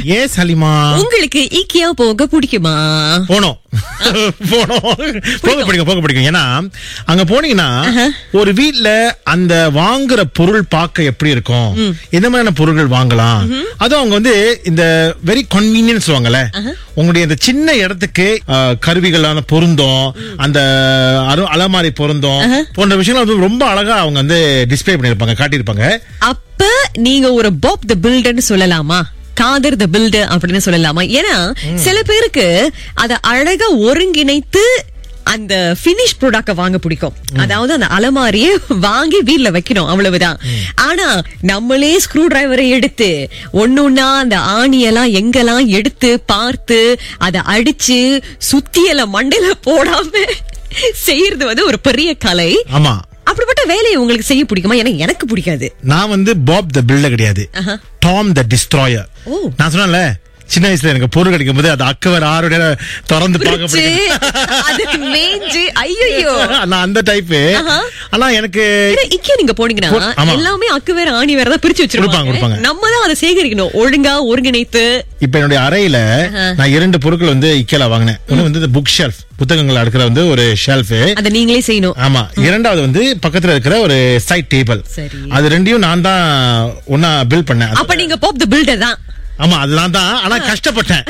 ஏன் சலிமா உங்களுக்கு ஈக்கியா போக பிடிக்குமா போனோம் போனோம் போக பிடிக்கும் போக பிடிக்கும் ஏன்னா அங்க போனீங்கன்னா ஒரு வீட்ல அந்த வாங்குற பொருள் பார்க்க எப்படி இருக்கும் எந்த மாதிரியான பொருட்கள் வாங்கலாம் அதுவும் அவங்க வந்து இந்த வெரி கன்வீனியன்ஸ் சொல்லுவாங்கல்ல உங்களுடைய இந்த சின்ன இடத்துக்கு அஹ், கருவிகளான பொருந்தோம் அந்த அரு அலமாரி பொருந்தோம் போன்ற விஷயங்கள் வந்து ரொம்ப அழகா அவங்க வந்து டிஸ்ப்ளே பண்ணிருப்பாங்க காட்டியிருப்பாங்க அப்ப நீங்க ஒரு பாப் த பில்டர்னு சொல்லலாமா காதர் த பில்டர் அப்படின்னு சொல்லலாமா ஏன்னா சில பேருக்கு அத அழகா ஒருங்கிணைத்து அந்த பினிஷ் ப்ராடக்ட வாங்க பிடிக்கும் அதாவது அந்த அலமாரியை வாங்கி வீட்ல வைக்கணும் அவ்வளவுதான் ஆனா நம்மளே ஸ்க்ரூ டிரைவரை எடுத்து ஒன்னொன்னா அந்த ஆணியெல்லாம் எங்கெல்லாம் எடுத்து பார்த்து அதை அடிச்சு சுத்தியல மண்டையில போடாம செய்யறது வந்து ஒரு பெரிய கலை ஆமா அப்படிப்பட்ட வேலையை உங்களுக்கு செய்ய பிடிக்குமா ஏன்னா எனக்கு பிடிக்காது நான் வந்து பாப் த பில்டர் கிடையாது டாம் த டிஸ்ட்ராயர் ஓ. நான் சொன்னேன்ல சின்ன வயசுல எனக்கு பொருள் கிடைக்கும் போது அது அக்கவர் ஆறுடைய திறந்து பார்க்க பிரிச்சு, பிடிக்கும். அதுக்கு மேய்ஞ்சு ஐயோ நான் அந்த டைப் ஆஹா. ஆனா எனக்கு இக்கே நீங்க போனீங்கன்னா போ- ஆமா. எல்லாமே அக்கு வேற ஆணி வேற தான் பிரிச்சு கொடுப்பாங்க, வச்சிருப்பாங்க கொடுப்பாங்க. நம்ம தான் அதை சேகரிக்கணும் ஒழுங்கா ஒருங்கிணைத்து இப்ப என்னுடைய அறையில நான் இரண்டு பொருட்கள் வந்து இக்கேல வாங்கினேன் ஒண்ணு வந்து புக் ஷெல்ஃப் புத்தகங்கள் அடுக்கிற வந்து ஒரு ஷெல்ஃப் அதை நீங்களே செய்யணும் ஆமா இரண்டாவது வந்து பக்கத்துல இருக்கிற ஒரு சைட் டேபிள் சரி. அது ரெண்டையும் நான் தான் ஒன்னா பில் பண்ணேன் அப்ப நீங்க பாப் த பில்டர் தான் ஆமா அதெல்லாம் தான் ஆனா கஷ்டப்பட்டேன்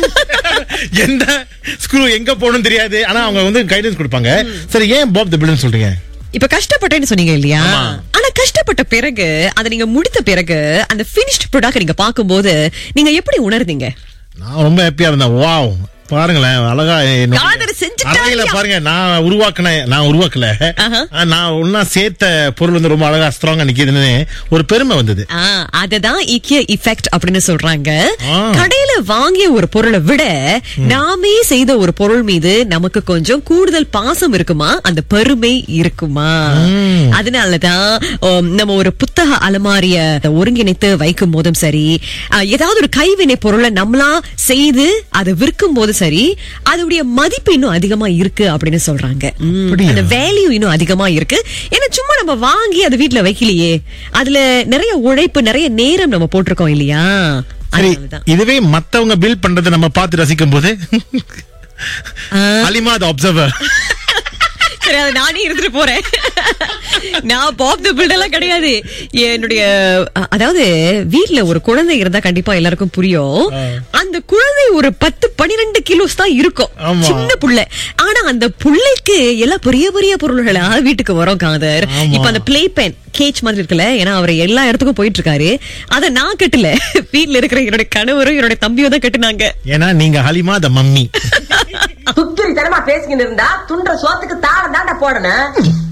எந்த ஸ்க்ரூ எங்க போகணும் தெரியாது ஆனா அவங்க வந்து கைடன்ஸ் கொடுப்பாங்க சரி ஏன் பாப் த பில்னு சொல்றீங்க இப்ப கஷ்டப்பட்டேன்னு சொன்னீங்க இல்லையா ஆமா. ஆனா கஷ்டப்பட்ட பிறகு அதை நீங்க முடித்த பிறகு அந்த பினிஷ்ட் ப்ராடக்ட் நீங்க பாக்கும்போது நீங்க எப்படி உணர்ந்தீங்க நான் ரொம்ப ஹாப்பியா இருந்தேன் வாவ் பாருங்களேன் அழகா என்னுடைய காதல் செஞ்சுட்டாரியா? அறையில பாருங்க நான் உருவாக்குனேன் நான் உருவாக்கல ஆஹா. ஆ, நான் ஒன்னா சேர்த்த பொருள் வந்து ரொம்ப அழகா ஸ்ட்ராங்கா நிக்குதுன்னு ஒரு பெருமை வந்தது ஆ, அததான் இக்கிய இஃபெக்ட் அப்படின்னு சொல்றாங்க ஆ. கடையில வாங்கிய ஒரு பொருளை விட நாமே செய்த ஒரு பொருள் மீது நமக்கு கொஞ்சம் கூடுதல் பாசம் இருக்குமா அந்த பெருமை இருக்குமா அதனாலதான் உம், நம்ம ஒரு புத்தக அலமாரிய ஒருங்கிணைத்து வைக்கும் போதும் சரி ஆ, ஏதாவது ஒரு கைவினை பொருளை நம்மளா செய்து அதை விற்கும் போதும் சரி அதோடைய மதிப்பு இன்னும் அதிகமா இருக்கு அப்படின்னு சொல்றாங்க உம், அப்படியா? அந்த வேல்யூ இன்னும் அதிகமா இருக்கு ஏன்னா சும்மா நம்ம வாங்கி அதை வீட்ல வைக்கலையே அதுல நிறைய உழைப்பு நிறைய நேரம் நம்ம போட்டிருக்கோம் இல்லையா சரி அதனாலதான். இதுவே மத்தவங்க பில் பண்றதை நம்ம பார்த்து ரசிக்கும் போது அலிமா த அப்சர்வர் சரி அதை நானே இருந்துட்டு போறேன் நான் பாப் த பில்டெல்லாம் கிடையாது என்னுடைய அ- அதாவது வீட்ல ஒரு குழந்தை இருந்தா கண்டிப்பா எல்லாருக்கும் புரியும் அந்த குழந்தை ஒரு பத்து பனிரெண்டு கிலோஸ் தான் இருக்கும் ஆமா. சின்ன புள்ள ஆனா அந்த புள்ளைக்கு எல்லாம் பெரிய பெரிய பொருள்களா வீட்டுக்கு வரும் காதர் ஆமா. இப்ப அந்த பிளே பென் கேச் மாதிரி இருக்குல்ல ஏன்னா அவர் எல்லா இடத்துக்கும் போயிட்டு இருக்காரு அத நான் கட்டல வீட்ல இருக்கிற என்னோட கணவரும் என்னோட தம்பியும் தான் கட்டுனாங்க ஏன்னா நீங்க ஹலிமா த மம்மி துக்கிரி தனமா பேசிக்கிட்டு இருந்தா துண்ட சோத்துக்கு தாளம் தாண்டா போடணும்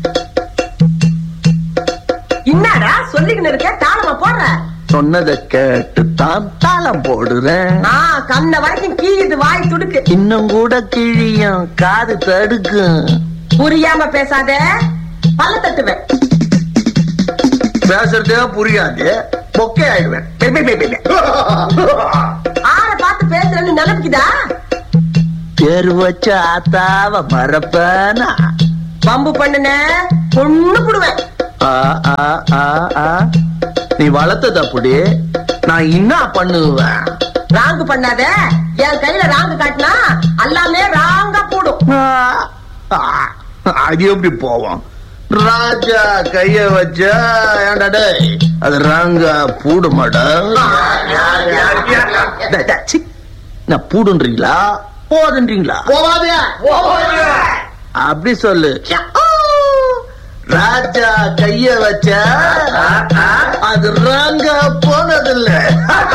என்னடா சொல்லிக்கின்னு இருக்க தாளமா போடுற சொன்னதை கேட்டு தான் தாளம் போடுறேன் ஆ கண்ண வரைக்கும் கீழிது வாய் துடுக்கு இன்னும் கூட கிழியும் காது தடுக்கும் புரியாம பேசாத பல்ல தட்டுவேன் பேசுறதே புரியாது பொக்கே ஆயிடுவேன் பெ, பெ, பெ, பெ, பெ. ஆளை பார்த்து பேசுறேன்னு நினைக்குதா பேரு வச்ச ஆத்தாவ மறப்பனா பம்பு பண்ணுன பொண்ணு புடுவேன் ஆ, ஆ, ஆ, ஆ. நீ வளர்த்தது அப்படி நான் என்ன பண்ணுவேன் ராங்கு பண்ணாத என் கையில ராங்கு காட்டினா எல்லாமே ராங்கா போடும் ஆ, ஆ, அது எப்படி போவோம் ராஜா கைய வச்சா ஏன்டா டேய் அது ராங்கா பூடு மாடம் டேய், டேய், சீ. நான் பூடுன்றீங்களா போதுன்றீங்களா அப்படி சொல்லு ராஜா கைய வச்சா அது ராங்கா போனதில்லை